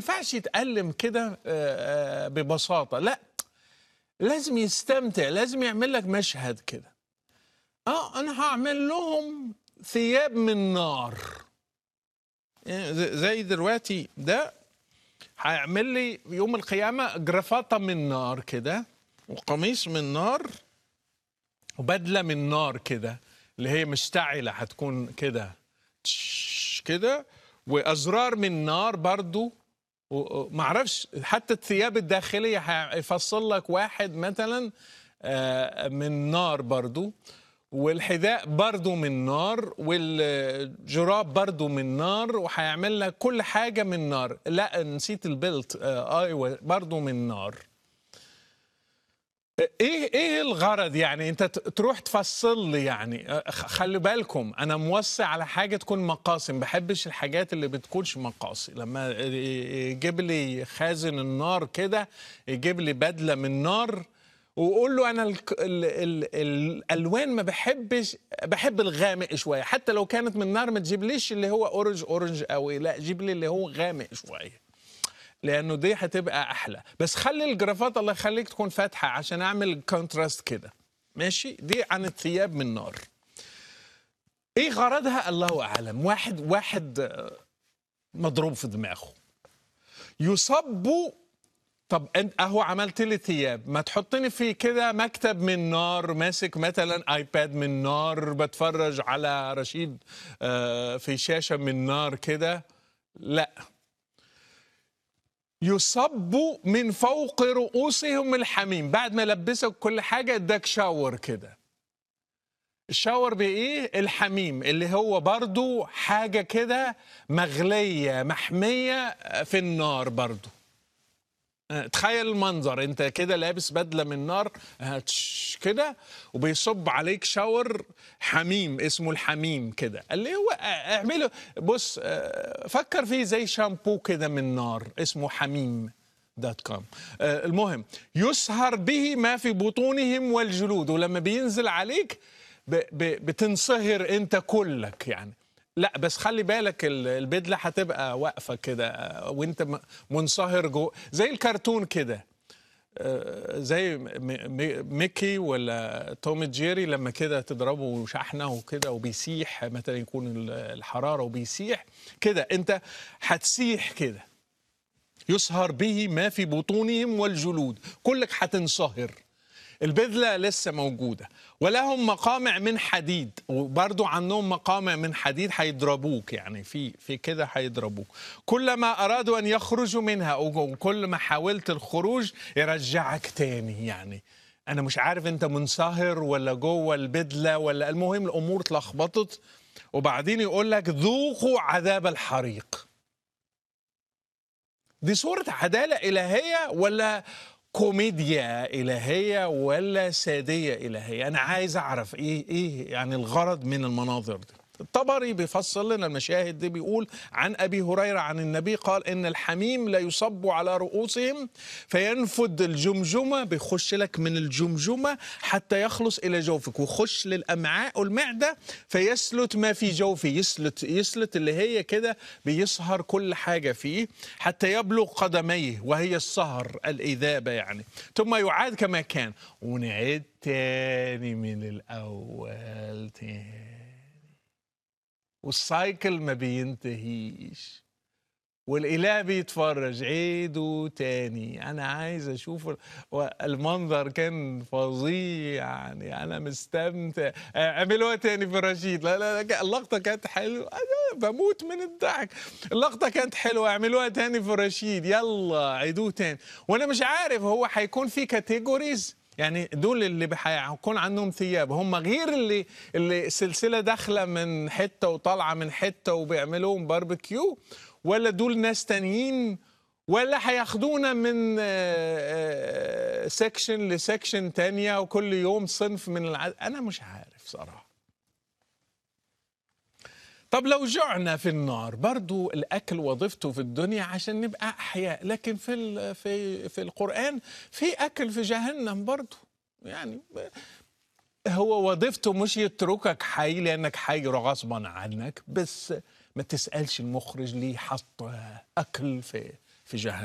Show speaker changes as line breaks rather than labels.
ينفعش يتألم كده آه، آه، ببساطة لا لازم يستمتع لازم يعمل لك مشهد كده اه انا هعمل لهم ثياب من نار يعني زي- زي دلوقتي ده هيعمل لي يوم القيامة جرافطة من نار كده وقميص من نار وبدلة من نار كده اللي هي مشتعلة هتكون كده تش- كده وأزرار من نار برضو و- و- معرفش حتى الثياب الداخلية هيفصل لك واحد مثلا آه، من نار برضو والحذاء برضو من نار والجراب برضو من نار وهيعمل لك كل حاجة من نار لا نسيت البلت آه ايوه برضو من نار ايه ايه الغرض يعني انت ت- تروح تفصل لي يعني أه، خ- خلي بالكم انا موصي على حاجه تكون مقاسي ما بحبش الحاجات اللي بتكونش مقاسي لما ي- يجيب لي خازن النار كده يجيب لي بدله من نار وقول له انا ال ال ال الالوان ما بحبش بحب الغامق شويه حتى لو كانت من نار ما تجيبليش اللي هو اورنج اورنج قوي لا جيب لي اللي هو غامق شويه لانه دي هتبقى احلى بس خلي الجرافات الله يخليك تكون فاتحه عشان اعمل كونتراست كده ماشي دي عن الثياب من نار ايه غرضها الله اعلم واحد واحد آه، مضروب في دماغه يصب طب انت اهو عملت لي ثياب ما تحطني في كده مكتب من نار ماسك مثلا ايباد من نار بتفرج على رشيد آه، في شاشه من نار كده لا يصب من فوق رؤوسهم الحميم بعد ما لبسك كل حاجة اداك شاور كده الشاور بإيه؟ الحميم اللي هو برضو حاجة كده مغلية محمية في النار برضو آه، تخيل المنظر انت كده لابس بدله من نار آه، تش- كده وبيصب عليك شاور حميم اسمه الحميم كده اللي هو آه، اعمله بص آه، فكر فيه زي شامبو كده من نار اسمه حميم دوت كوم آه، المهم يسهر به ما في بطونهم والجلود ولما بينزل عليك ب- ب- بتنصهر انت كلك يعني لا بس خلي بالك ال- البدله هتبقى واقفه كده آه، وانت م- منصهر جو زي الكرتون كده آه، زي م- م- ميكي ولا توم جيري لما كده تضربه شحنه وكده وبيسيح مثلا يكون ال- الحراره وبيسيح كده انت هتسيح كده يسهر به ما في بطونهم والجلود كلك هتنصهر البذلة لسه موجودة ولهم مقامع من حديد وبرضو عنهم مقامع من حديد هيضربوك يعني في في كده هيضربوك كلما أرادوا أن يخرجوا منها وكل ما حاولت الخروج يرجعك تاني يعني أنا مش عارف أنت منصهر ولا جوه البدلة ولا المهم الأمور اتلخبطت وبعدين يقول لك ذوقوا عذاب الحريق دي صورة عدالة إلهية ولا كوميديا إلهية ولا سادية إلهية أنا عايز أعرف إيه إيه يعني الغرض من المناظر دي الطبري بيفصل لنا المشاهد دي بيقول عن أبي هريرة عن النبي قال إن الحميم لا يصب على رؤوسهم فينفد الجمجمة بيخش لك من الجمجمة حتى يخلص إلى جوفك ويخش للأمعاء والمعدة فيسلت ما في جوفي يسلت يسلت اللي هي كده بيسهر كل حاجة فيه حتى يبلغ قدميه وهي السهر الإذابة يعني ثم يعاد كما كان ونعيد تاني من الأول تاني والسايكل ما بينتهيش والاله بيتفرج عيدوا تاني انا عايز اشوف ال- المنظر كان فظيع يعني انا مستمتع اعملوها تاني في رشيد لا لا, لا اللقطه كانت حلوه انا بموت من الضحك اللقطه كانت حلوه اعملوها تاني في رشيد يلا عيدوه تاني وانا مش عارف هو هيكون في كاتيجوريز يعني دول اللي هيكون عندهم ثياب هم غير اللي اللي السلسله داخله من حته وطالعه من حته وبيعملوهم باربيكيو ولا دول ناس تانيين ولا هياخدونا من سكشن لسكشن تانية وكل يوم صنف من العد... انا مش عارف صراحه طب لو جعنا في النار برضو الأكل وظيفته في الدنيا عشان نبقى أحياء لكن في ال- في في القرآن في أكل في جهنم برضو يعني هو وظيفته مش يتركك حي لأنك حي غصبا عنك بس ما تسألش المخرج ليه حط أكل في في جهنم